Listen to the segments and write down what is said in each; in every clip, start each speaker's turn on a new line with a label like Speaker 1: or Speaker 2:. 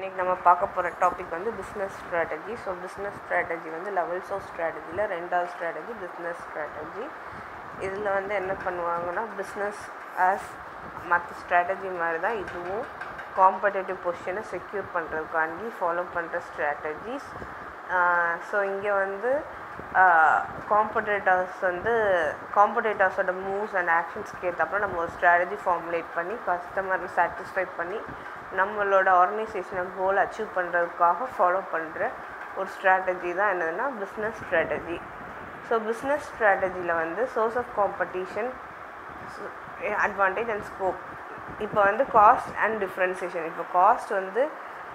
Speaker 1: இன்றைக்கி நம்ம பார்க்க போகிற டாபிக் வந்து business strategy so business strategy வந்து லெவல்ஸ் ஆஃப் ஸ்ட்ராட்டஜியில் ரெண்டாவது ஸ்ட்ராட்டஜி பிஸ்னஸ் ஸ்ட்ராட்டஜி இதில் வந்து என்ன பண்ணுவாங்கன்னா பிஸ்னஸ் ஆஸ் மற்ற ஸ்ட்ராட்டஜி மாதிரி தான் இதுவும் காம்படேட்டிவ் பொசிஷனை செக்யூர் பண்ணுறதுக்காண்டி ஃபாலோ பண்ணுற ஸ்ட்ராட்டஜிஸ் ஸோ இங்கே வந்து காம்படேட்டர்ஸ் வந்து காம்படேட்டர்ஸோட மூவ்ஸ் அண்ட் ஆக்ஷன்ஸ்க்கு ஏற்றப்பறம் நம்ம ஒரு ஸ்ட்ராட்டஜி ஃபார்முலேட் பண்ணி கஸ்டமரை சாட்டிஸ்ஃபை பண்ணி நம்மளோட ஆர்கனைசேஷனை கோல் அச்சீவ் பண்ணுறதுக்காக ஃபாலோ பண்ணுற ஒரு ஸ்ட்ராட்டஜி தான் என்னதுன்னா பிஸ்னஸ் ஸ்ட்ராட்டஜி ஸோ பிஸ்னஸ் ஸ்ட்ராட்டஜியில் வந்து source of competition advantage and scope இப்போ வந்து காஸ்ட் அண்ட் டிஃப்ரென்சியேஷன் இப்போ காஸ்ட் வந்து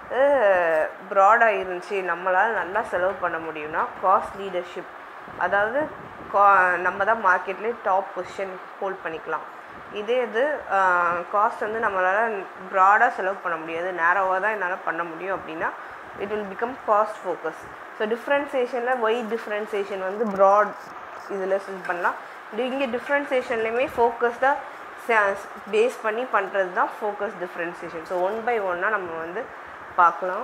Speaker 1: ப்ராடாக இருந்துச்சு நம்மளால் நல்லா செலவு பண்ண முடியும்னா காஸ்ட் லீடர்ஷிப் அதாவது கா நம்ம தான் மார்க்கெட்லேயே டாப் பொசிஷன் ஹோல்ட் பண்ணிக்கலாம் இதே இது காஸ்ட் வந்து நம்மளால் ப்ராடாக செலவு பண்ண முடியாது நேரோவாக தான் என்னால் பண்ண முடியும் அப்படின்னா it will become cost focus so டிஃப்ரென்சியேஷனில் ஒய் டிஃப்ரென்சியேஷன் வந்து ப்ராட் இதில் இது பண்ணலாம் இங்கே டிஃப்ரென்சியேஷன்லேயுமே ஃபோக்கஸ்டாக பேஸ் பண்ணி பண்ணுறது தான் focus differentiation so one by ஒன்னாக நம்ம வந்து பார்க்கலாம்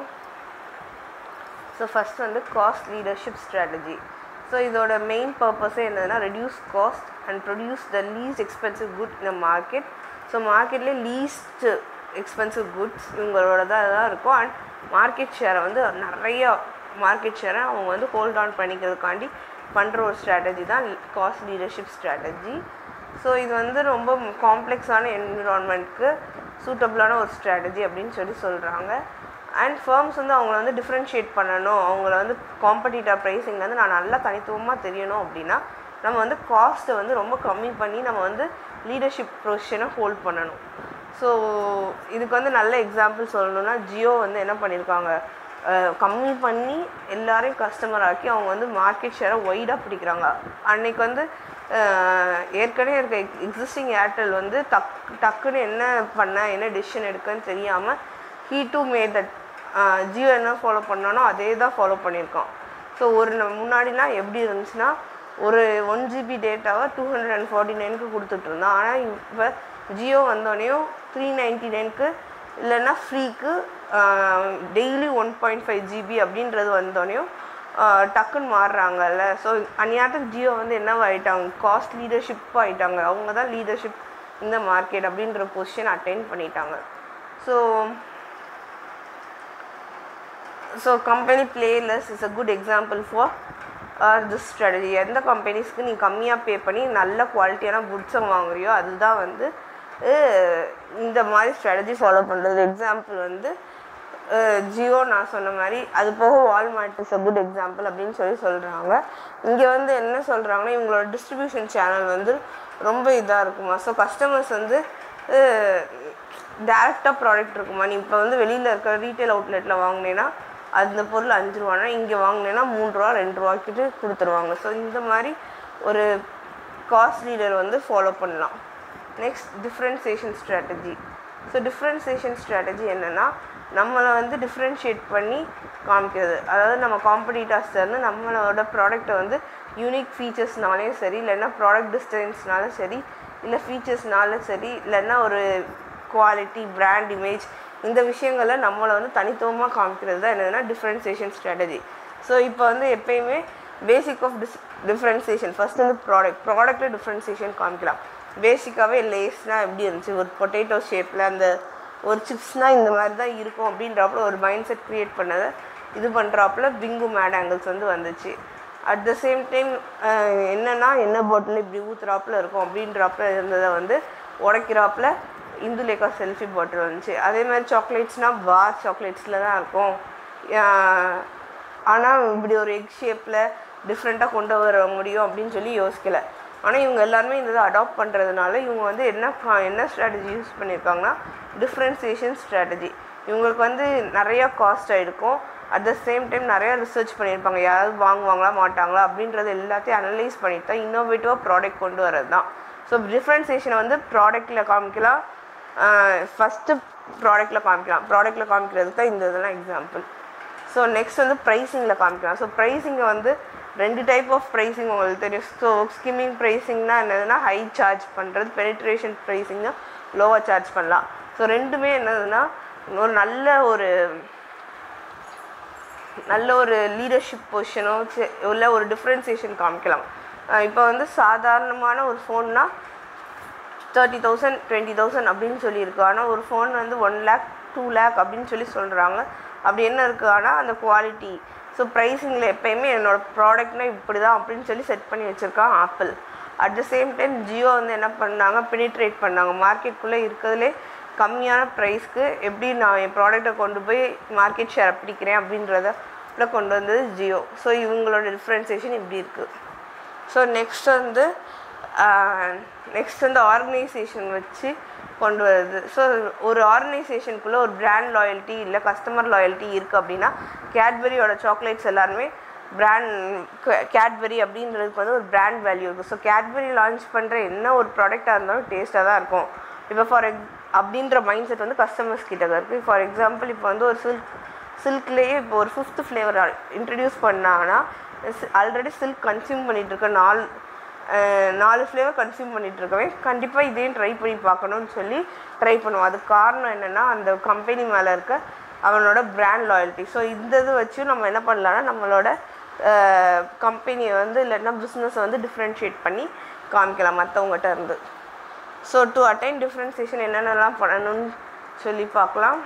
Speaker 1: ஸோ ஃபஸ்ட் வந்து காஸ்ட் லீடர்ஷிப் ஸ்ட்ராட்டஜி ஸோ இதோட மெயின் பர்பஸே என்னதுன்னா reduce cost and produce the least expensive good இந்த மார்க்கெட் ஸோ மார்க்கெட்லேயே லீஸ்ட் எக்ஸ்பென்சிவ் குட்ஸ் இவங்களோட தான் தான் இருக்கும் அண்ட் மார்க்கெட் ஷேரை வந்து நிறையா மார்க்கெட் ஷேரை அவங்க வந்து ஹோல்ட் ஆன் பண்ணிக்கிறதுக்காண்டி பண்ணுற ஒரு ஸ்ட்ராட்டஜி தான் காஸ்ட் லீடர்ஷிப் ஸ்ட்ராட்டஜி ஸோ இது வந்து ரொம்ப காம்ப்ளெக்ஸான என்விரான்மெண்ட்க்கு சூட்டபிளான ஒரு ஸ்ட்ராட்டஜி அப்படின்னு சொல்லி சொல்கிறாங்க அண்ட் ஃபர்ம்ஸ் வந்து அவங்கள வந்து டிஃப்ரென்ஷியேட் பண்ணணும் அவங்கள வந்து காம்படிட்டர் ப்ரைஸிங் வந்து நான் நல்லா தனித்துவமாக தெரியணும் அப்படின்னா நம்ம வந்து காஸ்ட்டை வந்து ரொம்ப கம்மி பண்ணி நம்ம வந்து லீடர்ஷிப் பொசிஷனை ஹோல்ட் பண்ணணும் ஸோ இதுக்கு வந்து நல்ல எக்ஸாம்பிள் சொல்லணும்னா ஜியோ வந்து என்ன பண்ணியிருக்காங்க கம்மி பண்ணி எல்லாரையும் கஸ்டமர் ஆக்கி அவங்க வந்து மார்க்கெட் ஷேரை ஒய்டாக பிடிக்கிறாங்க அன்னைக்கு வந்து ஏற்கனவே இருக்க எக்ஸிஸ்டிங் ஏர்டெல் வந்து டக் டக்குன்னு என்ன பண்ண என்ன டெசிஷன் எடுக்கன்னு தெரியாமல் he too made that Jio என்ன ஃபாலோ பண்ணானோ அதே தான் ஃபாலோ பண்ணியிருக்கோம் ஸோ ஒரு முன்னாடிலாம் எப்படி இருந்துச்சுன்னா ஒரு ஒன் ஜிபி டேட்டாவை டூ ஹண்ட்ரட் அண்ட் ஃபார்ட்டி நைனுக்கு கொடுத்துட்ருந்தோம் ஆனால் இப்போ ஜியோ வந்தோடனையும் த்ரீ நைன்ட்டி நைனுக்கு இல்லைன்னா ஃப்ரீக்கு daily one point five GB அப்படின்றது வந்தோடனையும் டக்குன்னு மாறுறாங்கல்ல ஸோ அந்நேரத்துக்கு ஜியோ வந்து என்னவாயிட்டாங்க காஸ்ட் லீடர்ஷிப் ஆகிட்டாங்க அவங்க தான் லீடர்ஷிப் இந்த மார்க்கெட் அப்படின்ற பொசிஷன் அட்டைன் பண்ணிட்டாங்க ஸோ ஸோ கம்பெனி பிளேலெஸ் is a good example for or this strategy எந்த கம்பெனிஸ்க்கு நீ கம்மியாக பே பண்ணி நல்ல குவாலிட்டியான குட்ஸை வாங்குறியோ அதுதான் வந்து இந்த மாதிரி ஸ்ட்ராட்டஜி ஃபாலோ பண்ணுறது எக்ஸாம்பிள் வந்து ஜியோ நான் சொன்ன மாதிரி அது போக Walmart is a good example அப்படின்னு சொல்லி சொல்கிறாங்க இங்கே வந்து என்ன சொல்கிறாங்கன்னா இவங்களோட டிஸ்ட்ரிபியூஷன் சேனல் வந்து ரொம்ப இதாக இருக்குமா ஸோ கஸ்டமர்ஸ் வந்து டேரெக்டாக ப்ராடக்ட் இருக்குமா நீ இப்போ வந்து வெளியில் இருக்கிற ரீட்டைல் அவுட்லெட்டில் வாங்கினேன்னா அந்த பொருள் அஞ்சு ரூபானா இங்கே வாங்கினேன்னா மூணு ரூபா ரெண்டு ரூபாய்க்கிட்டு கொடுத்துருவாங்க ஸோ இந்த மாதிரி ஒரு காஸ்ட் லீடர் வந்து ஃபாலோ பண்ணலாம் next differentiation strategy so differentiation strategy என்னென்னா நம்மளை வந்து டிஃப்ரென்ஷியேட் பண்ணி காமிக்கிறது அதாவது நம்ம காம்படிட்டர்ஸ்லேருந்து நம்மளோட ப்ராடக்ட்டை வந்து யூனிக் ஃபீச்சர்ஸ்னாலையும் சரி இல்லைன்னா ப்ராடக்ட் டிஸ்டன்ஸ்னாலும் சரி இல்லை ஃபீச்சர்ஸ்னாலும் சரி இல்லைன்னா ஒரு குவாலிட்டி பிராண்ட் இமேஜ் இந்த விஷயங்களை நம்மளை வந்து தனித்துவமாக காமிக்கிறது தான் என்னதுன்னா டிஃப்ரென்சியேஷன் ஸ்ட்ராட்டஜி ஸோ இப்போ வந்து எப்பயுமே basic of this differentiation first வந்து ப்ராடக்ட் ப்ராடக்ட்டில் டிஃப்ரென்சியேஷன் காமிக்கலாம் பேசிக்காகவே லேஸ்னால் எப்படி இருந்துச்சு ஒரு பொட்டேட்டோ ஷேப்பில் அந்த ஒரு சிப்ஸ்னால் இந்த மாதிரி தான் இருக்கும் அப்படின்றப்பல ஒரு மைண்ட் செட் க்ரியேட் பண்ணதை இது பண்ணுறாப்புல பிங்கு மேட் ஆங்கிள்ஸ் வந்து வந்துச்சு அட் த சேம் டைம் என்னென்னா என்ன பாட்டில் இப்படி ஊற்றுறாப்புல இருக்கும் அப்படின்றப்பல இருந்ததை வந்து உடைக்கிறாப்புல இந்துலேக்கா செல்ஃபி பாட்டில் வந்துச்சு அதே மாதிரி சாக்லேட்ஸ்னால் பார் சாக்லேட்ஸில் தான் இருக்கும் ஆனால் இப்படி ஒரு எக் ஷேப்பில் டிஃப்ரெண்ட்டாக கொண்டு வர முடியும் அப்படின்னு சொல்லி யோசிக்கலை ஆனால் இவங்க எல்லாருமே இந்த இதை அடாப்ட் பண்ணுறதுனால இவங்க வந்து என்ன என்ன ஸ்ட்ராட்டஜி யூஸ் பண்ணியிருக்காங்கன்னா டிஃப்ரென்சியேஷன் ஸ்ட்ராட்டஜி இவங்களுக்கு வந்து நிறையா காஸ்ட் ஆகிருக்கும் அட் த சேம் டைம் நிறையா ரிசர்ச் பண்ணியிருப்பாங்க யாராவது வாங்குவாங்களா மாட்டாங்களா அப்படின்றது எல்லாத்தையும் அனலைஸ் பண்ணிட்டு தான் இன்னோவேட்டிவாக ப்ராடக்ட் கொண்டு வரது தான் ஸோ டிஃப்ரென்சியேஷனை வந்து ப்ராடக்ட்டில் காமிக்கலாம் ஃபஸ்ட்டு ப்ராடக்ட்டில் காமிக்கலாம் ப்ராடக்ட்டில் காமிக்கிறதுக்கு தான் இந்த இதெல்லாம் எக்ஸாம்பிள் ஸோ நெக்ஸ்ட் வந்து ப்ரைஸிங்கில் காமிக்கலாம் ஸோ ப்ரைஸிங்கை வந்து ரெண்டு டைப் ஆஃப் ப்ரைஸிங் உங்களுக்கு தெரியும் ஸோ ஸ்கிம்மிங் ப்ரைஸிங்னா என்னதுன்னா ஹை சார்ஜ் பண்ணுறது பெனிட்ரேஷன் ப்ரைஸிங்னா லோவாக சார்ஜ் பண்ணலாம் ஸோ ரெண்டுமே என்னதுன்னா ஒரு நல்ல ஒரு நல்ல ஒரு லீடர்ஷிப் பொசிஷனோ இல்லை ஒரு டிஃப்ரென்சியேஷன் காமிக்கலாம் இப்போ வந்து சாதாரணமான ஒரு ஃபோன்னா தேர்ட்டி தௌசண்ட் டுவெண்ட்டி தௌசண்ட் அப்படின்னு சொல்லியிருக்கு ஆனால் ஒரு ஃபோன் வந்து ஒன் லேக் டூ லேக் அப்படின்னு சொல்லி சொல்கிறாங்க அப்படி என்ன இருக்குது ஆனால் அந்த குவாலிட்டி ஸோ ப்ரைஸிங்கில் எப்போயுமே என்னோடய ப்ராடக்ட்னா இப்படி தான் அப்படின்னு சொல்லி செட் பண்ணி வச்சுருக்கான் Apple at the same time Jio வந்து என்ன பண்ணாங்க பெனிட்ரேட் பண்ணாங்க மார்க்கெட்டுக்குள்ளே இருக்கிறதுலே கம்மியான ப்ரைஸ்க்கு எப்படி நான் என் ப்ராடக்ட்டை கொண்டு போய் மார்க்கெட் ஷேர் பிடிக்கிறேன் அப்படின்றத கொண்டு வந்தது ஜியோ ஸோ இவங்களோட டிஃப்ரென்சியேஷன் இப்படி இருக்குது ஸோ நெக்ஸ்ட் வந்து நெக்ஸ்ட் வந்து ஆர்கனைசேஷன் வச்சு கொண்டு வருது ஸோ ஒரு ஆர்கனைசேஷனுக்குள்ளே ஒரு பிராண்ட் லாயல்ட்டி இல்லை கஸ்டமர் லாயல்ட்டி இருக்குது அப்படின்னா கேட்பரியோட சாக்லேட்ஸ் எல்லாருமே பிராண்ட் கேட்பரி அப்படின்றதுக்கு வந்து ஒரு பிராண்ட் வேல்யூ இருக்குது ஸோ கேட்பரி லான்ச் பண்ணுற என்ன ஒரு ப்ராடக்டாக இருந்தாலும் டேஸ்ட்டாக தான் இருக்கும் இப்போ ஃபார் எக் அப்படின்ற மைண்ட் செட் வந்து கஸ்டமர்ஸ் கிட்ட இருக்குது ஃபார் எக்ஸாம்பிள் இப்போ வந்து ஒரு சில்க் சில்க்லேயே இப்போ ஒரு ஃபிஃப்த் ஃப்ளேவர் இன்ட்ரடியூஸ் பண்ணாங்கன்னா ஆல்ரெடி சில்க் கன்சியூம் பண்ணிகிட்டு இருக்க நாலு நாலு ஃப்ளேவர் கன்சியூம் பண்ணிகிட்டு இருக்கவே கண்டிப்பாக இதையும் ட்ரை பண்ணி பார்க்கணும்னு சொல்லி ட்ரை பண்ணுவோம் அதுக்கு காரணம் என்னென்னா அந்த கம்பெனி மேலே இருக்க அவனோட பிராண்ட் லாயல்ட்டி ஸோ இந்த இது வச்சும் நம்ம என்ன பண்ணலான்னா நம்மளோட கம்பெனியை வந்து இல்லைன்னா பிஸ்னஸை வந்து டிஃப்ரென்ஷியேட் பண்ணி காமிக்கலாம் மற்றவங்ககிட்ட இருந்து ஸோ டு அட்டைன் டிஃப்ரென்சியேஷன் என்னென்னலாம் பண்ணணும்னு சொல்லி பார்க்கலாம்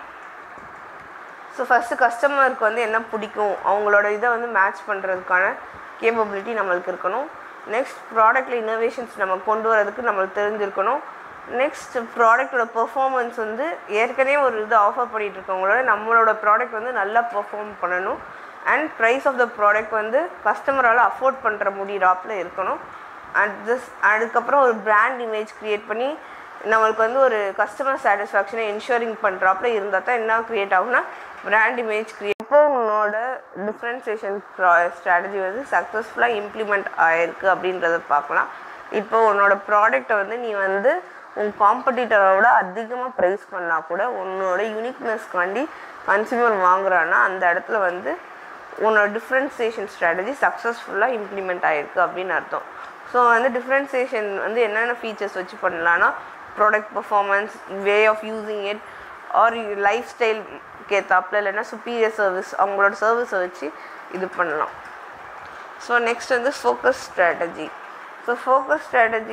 Speaker 1: ஸோ ஃபஸ்ட்டு கஸ்டமருக்கு வந்து என்ன பிடிக்கும் அவங்களோட இதை வந்து மேட்ச் பண்ணுறதுக்கான கேப்பபிலிட்டி நம்மளுக்கு இருக்கணும் நெக்ஸ்ட் ப்ராடக்ட்டில் இன்னோவேஷன்ஸ் நம்ம கொண்டு வரதுக்கு நம்மளுக்கு தெரிஞ்சிருக்கணும் நெக்ஸ்ட் ப்ராடக்டோட பெர்ஃபார்மன்ஸ் வந்து ஏற்கனவே ஒரு இது ஆஃபர் பண்ணிகிட்டு இருக்கவங்களோட நம்மளோட ப்ராடக்ட் வந்து நல்லா பெர்ஃபார்ம் பண்ணணும் and price of the product வந்து கஸ்டமரால் அஃபோர்ட் பண்ணுற முடியிறாப்பில் இருக்கணும் அட் திஸ் அதுக்கப்புறம் ஒரு பிராண்ட் இமேஜ் க்ரியேட் பண்ணி நம்மளுக்கு வந்து ஒரு கஸ்டமர் சாட்டிஸ்ஃபேக்ஷனை என்ஷூரிங் பண்ணுறாப்புல இருந்தால் தான் என்ன க்ரியேட் ஆகும்னா பிராண்ட் இமேஜ் க்ரியேட் இப்போ உன்னோட டிஃப்ரென்சியேஷன் ஸ்ட்ராட்டஜி வந்து சக்ஸஸ்ஃபுல்லாக இம்ப்ளிமெண்ட் ஆயிருக்கு அப்படின்றத பார்க்கலாம் இப்போ உன்னோட ப்ராடக்டை வந்து நீ வந்து உன் காம்படிட்டரோட அதிகமாக ப்ரைஸ் பண்ணால் கூட உன்னோட யூனிக்னஸ்க்காண்டி கன்சியூமர் வாங்குறான்னா அந்த இடத்துல வந்து உன்னோட டிஃப்ரென்சியேஷன் ஸ்ட்ராட்டஜி சக்ஸஸ்ஃபுல்லாக இம்ப்ளிமெண்ட் ஆகிருக்கு அப்படின்னு அர்த்தம் ஸோ வந்து டிஃப்ரென்சியேஷன் வந்து என்னென்ன ஃபீச்சர்ஸ் வச்சு பண்ணலான்னா product performance way of using it or lifestyle கேத்தாப்பில் இல்லைன்னா சுப்பீரியர் சர்வீஸ் அவங்களோட சர்வீஸை வச்சு இது பண்ணலாம் ஸோ நெக்ஸ்ட் வந்து focus strategy so focus strategy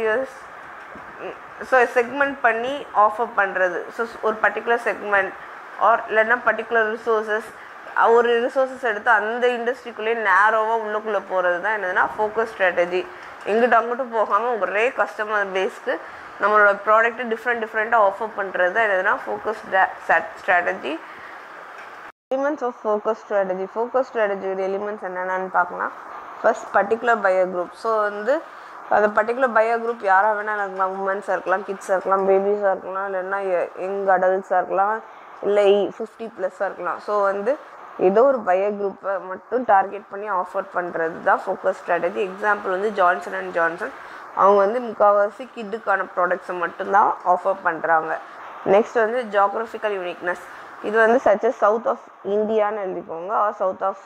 Speaker 1: so segment பண்ணி ஆஃபர் பண்ணுறது ஸோ ஒரு பர்டிகுலர் செக்மெண்ட் ஆர் இல்லைன்னா பர்டிகுலர் ரிசோர்ஸஸ் ஒரு ரிசோர்ஸஸ் எடுத்து அந்த இண்டஸ்ட்ரிக்குள்ளேயே நேரோவாக உள்ளுக்குள்ளே போகிறது தான் என்னதுன்னா ஃபோக்கஸ் ஸ்ட்ராட்டஜி எங்கிட்ட அங்கிட்டும் போகாமல் ஒரே கஸ்டமர் பேஸ்க்கு நம்மளோட ப்ராடக்ட்டு டிஃப்ரெண்ட் டிஃப்ரெண்ட்டாக ஆஃபர் பண்ணுறது தான் என்னதுன்னா focus strategy elements of focus strategy focus ஸ்ட்ராட்டஜியோட எலிமெண்ட்ஸ் என்னென்னு பார்க்கலாம் first particular buyer group so வந்து அந்த பர்டிகுலர் பயோ குரூப் யாராக வேணால் இருக்கலாம் உமன்ஸாக இருக்கலாம் கிட்ஸாக இருக்கலாம் பேபிஸாக இருக்கலாம் இல்லைன்னா யங் அடல்ட்ஸாக இருக்கலாம் இல்லை ஃபிஃப்டி ப்ளஸ்ஸாக இருக்கலாம் ஸோ வந்து ஏதோ ஒரு பயோ குரூப்பை மட்டும் டார்கெட் பண்ணி ஆஃபர் பண்ணுறது தான் ஃபோக்கஸ் ஸ்ட்ராட்டஜி எக்ஸாம்பிள் வந்து ஜான்சன் அண்ட் ஜான்சன் அவங்க வந்து முக்கால்வாசி கிட்டுக்கான ப்ராடக்ட்ஸை மட்டும்தான் ஆஃபர் பண்ணுறாங்க நெக்ஸ்ட் வந்து ஜாக்ரஃபிக்கல் யூனிக்னஸ் இது வந்து சச்சஸ் சவுத் ஆஃப் இந்தியான்னு எழுதிக்கோங்க ஆர் சவுத் ஆஃப்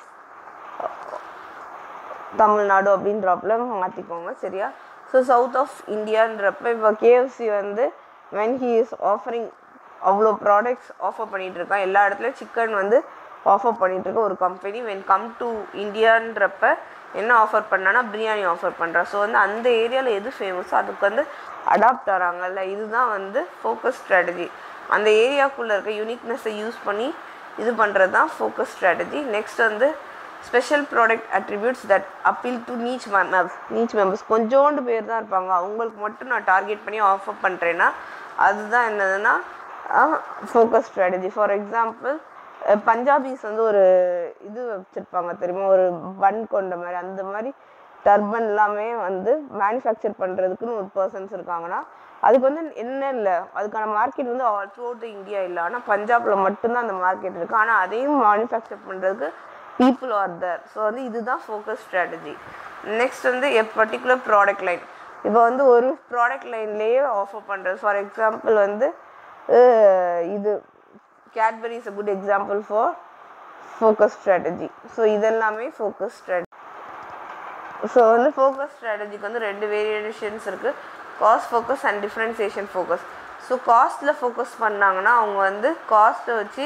Speaker 1: தமிழ்நாடு அப்படின்றப்பல மாற்றிக்கோங்க சரியா ஸோ சவுத் ஆஃப் இந்தியான்றப்ப இப்போ கேஎஃப்சி வந்து வென் ஹீ இஸ் ஆஃபரிங் அவ்வளோ ப்ராடக்ட்ஸ் ஆஃபர் பண்ணிகிட்டு இருக்கான் எல்லா இடத்துலையும் சிக்கன் வந்து ஆஃபர் பண்ணிகிட்டு இருக்க ஒரு கம்பெனி வென் கம் டு இந்தியான்றப்ப என்ன ஆஃபர் பண்ணான்னா பிரியாணி ஆஃபர் பண்ணுறா ஸோ வந்து அந்த ஏரியாவில் எது ஃபேமஸோ அதுக்கு வந்து அடாப்ட் ஆகிறாங்கல்ல இதுதான் வந்து ஃபோக்கஸ் ஸ்ட்ராட்டஜி அந்த ஏரியாவுக்குள்ளே இருக்க யூனிக்னஸை யூஸ் பண்ணி இது பண்ணுறது தான் ஃபோக்கஸ் ஸ்ட்ராட்டஜி நெக்ஸ்ட் வந்து special product attributes that appeal to niche members niche members கொஞ்சோண்டு பேர் தான் இருப்பாங்க அவங்களுக்கு மட்டும் நான் டார்கெட் பண்ணி ஆஃபர் பண்ணுறேன்னா அதுதான் என்னதுன்னா focus strategy for example Punjabis வந்து ஒரு இது வச்சுருப்பாங்க தெரியுமா ஒரு பன் கொண்ட மாதிரி அந்த மாதிரி டர்பன் எல்லாமே வந்து மேனுஃபேக்சர் பண்ணுறதுக்குன்னு ஒரு பர்சன்ஸ் இருக்காங்கன்னா அதுக்கு வந்து என்ன இல்லை அதுக்கான மார்க்கெட் வந்து ஆல் த்ரூ அவுட் இந்தியா இல்லை ஆனால் பஞ்சாபில் மட்டும்தான் அந்த மார்க்கெட் இருக்குது ஆனால் அதையும் மேனுஃபேக்சர் பண்ணுறதுக்கு பீப்புள் ஆர் தர் ஸோ வந்து இதுதான் ஃபோக்கஸ் ஸ்ட்ராட்டஜி நெக்ஸ்ட் வந்து எ பர்டிகுலர் ப்ராடக்ட் லைன் இப்போ வந்து ஒரு ப்ராடக்ட் லைன்லேயே ஆஃபர் பண்ணுறது ஃபார் எக்ஸாம்பிள் வந்து இது Cadbury is a good example for focus strategy so இதெல்லாமே ஃபோக்கஸ் ஸ்ட்ராட்டஜி ஸோ வந்து ஃபோக்கஸ் ஸ்ட்ராட்டஜிக்கு வந்து ரெண்டு வேரியேஷன்ஸ் இருக்குது cost focus and differentiation focus so காஸ்ட்டில் ஃபோக்கஸ் பண்ணாங்கன்னா அவங்க வந்து காஸ்ட்டை வச்சு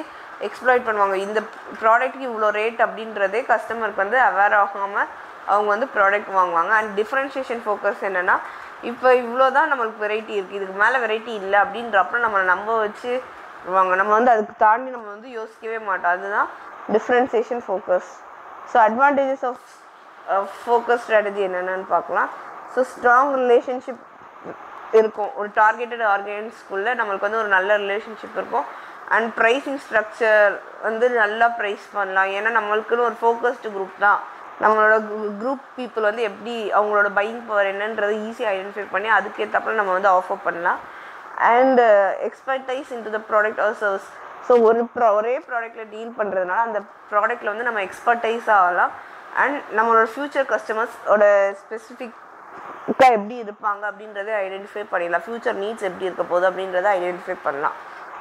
Speaker 1: எக்ஸ்ப்ளாய்ட் பண்ணுவாங்க இந்த ப்ராடக்ட்டுக்கு இவ்வளோ ரேட் அப்படின்றதே கஸ்டமருக்கு வந்து அவேர் ஆகாமல் அவங்க வந்து ப்ராடக்ட் வாங்குவாங்க அண்ட் டிஃப்ரென்ஷியேஷன் ஃபோக்கஸ் என்னென்னா இப்போ இவ்வளோ தான் நம்மளுக்கு வெரைட்டி இருக்குது இதுக்கு மேலே வெரைட்டி இல்லை அப்படின்றப்ப நம்மளை நம்ப வச்சு வாங்க நம்ம வந்து அதுக்கு தாண்டி நம்ம வந்து யோசிக்கவே மாட்டோம் அதுதான் differentiation focus so advantages of focus strategy என்னென்னு பார்க்கலாம் ஸோ ஸ்ட்ராங் ரிலேஷன்ஷிப் இருக்கும் ஒரு டார்கெட்டட் ஆர்கனைஸ்குள்ளே நம்மளுக்கு வந்து ஒரு நல்ல ரிலேஷன்ஷிப் இருக்கும் அண்ட் ப்ரைஸிங் ஸ்ட்ரக்சர் வந்து நல்லா ப்ரைஸ் பண்ணலாம் ஏன்னா நம்மளுக்குன்னு ஒரு ஃபோக்கஸ்டு குரூப் தான் நம்மளோட குரூப் பீப்புள் வந்து எப்படி அவங்களோட பையிங் பவர் என்னன்றது ஈஸியாக ஐடென்டிஃபை பண்ணி அதுக்கேற்றப்பல நம்ம வந்து ஆஃபர் பண்ணலாம் and expertise in to the product or service so ஒரு ப்ரா ஒரே ப்ராடக்ட்டில் டீல் பண்ணுறதுனால அந்த ப்ராடக்ட்டில் வந்து நம்ம எக்ஸ்பர்டைஸ் ஆகலாம் அண்ட் நம்மளோட ஃப்யூச்சர் கஸ்டமர்ஸோட ஸ்பெசிஃபிக்காக எப்படி இருப்பாங்க அப்படின்றத ஐடென்டிஃபை பண்ணிடலாம் ஃப்யூச்சர் நீட்ஸ் எப்படி இருக்க போகுது அப்படின்றத ஐடென்டிஃபை பண்ணலாம்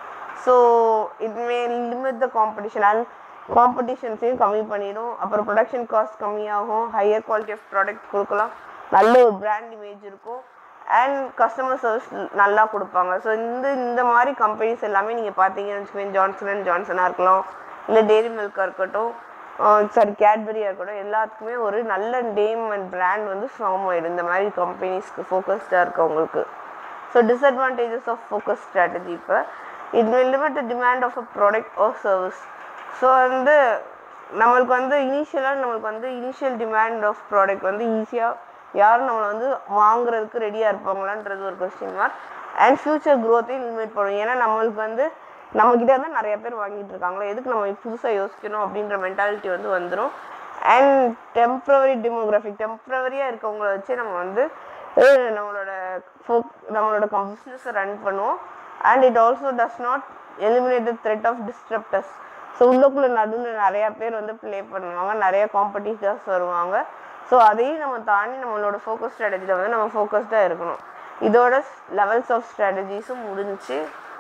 Speaker 1: so it may limit the competition and காம்படிஷன்ஸையும் கம்மி பண்ணிடும் அப்புறம் ப்ரொடக்ஷன் காஸ்ட் கம்மியாகும் ஹையர் குவாலிட்டி ஆஃப் ப்ராடக்ட் கொடுக்கலாம் நல்ல ஒரு பிராண்ட் இமேஜ் இருக்கும் அண்ட் கஸ்டமர் சர்வீஸ் நல்லா கொடுப்பாங்க ஸோ இந்த இந்த மாதிரி கம்பெனிஸ் எல்லாமே நீங்கள் பார்த்தீங்கன்னு வச்சுக்கோங்க ஜான்சன் அண்ட் ஜான்சனாக இருக்கலாம் இல்லை டெய்ரி மில்காக இருக்கட்டும் சாரி கேட்பரியாக இருக்கட்டும் எல்லாத்துக்குமே ஒரு நல்ல நேம் அண்ட் பிராண்ட் வந்து ஃபார்ம் ஆகிடும் இந்த மாதிரி கம்பெனிஸ்க்கு ஃபோக்கஸ்டாக இருக்கவங்களுக்கு so disadvantages of focus strategy இப்போ it will limit the demand of a product or service so வந்து நம்மளுக்கு வந்து இனிஷியலாக நம்மளுக்கு வந்து இனிஷியல் டிமாண்ட் ஆஃப் ப்ராடக்ட் வந்து ஈஸியாக யாரும் நம்மளை வந்து வாங்குறதுக்கு ரெடியாக இருப்பாங்களான்றது ஒரு கொஸ்டின் மார்க் அண்ட் ஃப்யூச்சர் க்ரோத்தையும் லிமிட் பண்ணும் ஏன்னா நம்மளுக்கு வந்து நம்மக்கிட்ட இருந்தால் நிறைய பேர் வாங்கிட்டு இருக்காங்களோ எதுக்கு நம்ம புதுசாக யோசிக்கணும் அப்படின்ற மென்டாலிட்டி வந்து வந்துடும் அண்ட் டெம்ப்ரவரி டெமோகிராஃபிக் டெம்ப்ரவரியாக இருக்கவங்கள வச்சு நம்ம வந்து அஹ், நம்மளோட ஃபோக் நம்மளோட பிஸ்னஸை ரன் பண்ணுவோம் and it also does not eliminate the threat of disruptors so உள்ளுக்குள்ளே நடுவில் நிறையா பேர் வந்து ப்ளே பண்ணுவாங்க நிறைய காம்படிட்டர்ஸ் வருவாங்க ஸோ அதையும் நம்ம தாண்டி நம்மளோட ஃபோக்கஸ் ஸ்ட்ராட்டஜியில் வந்து நம்ம ஃபோக்கஸ்டாக இருக்கணும் இதோட லெவல்ஸ் ஆஃப் ஸ்ட்ராட்டஜிஸும் முடிஞ்சுச்சு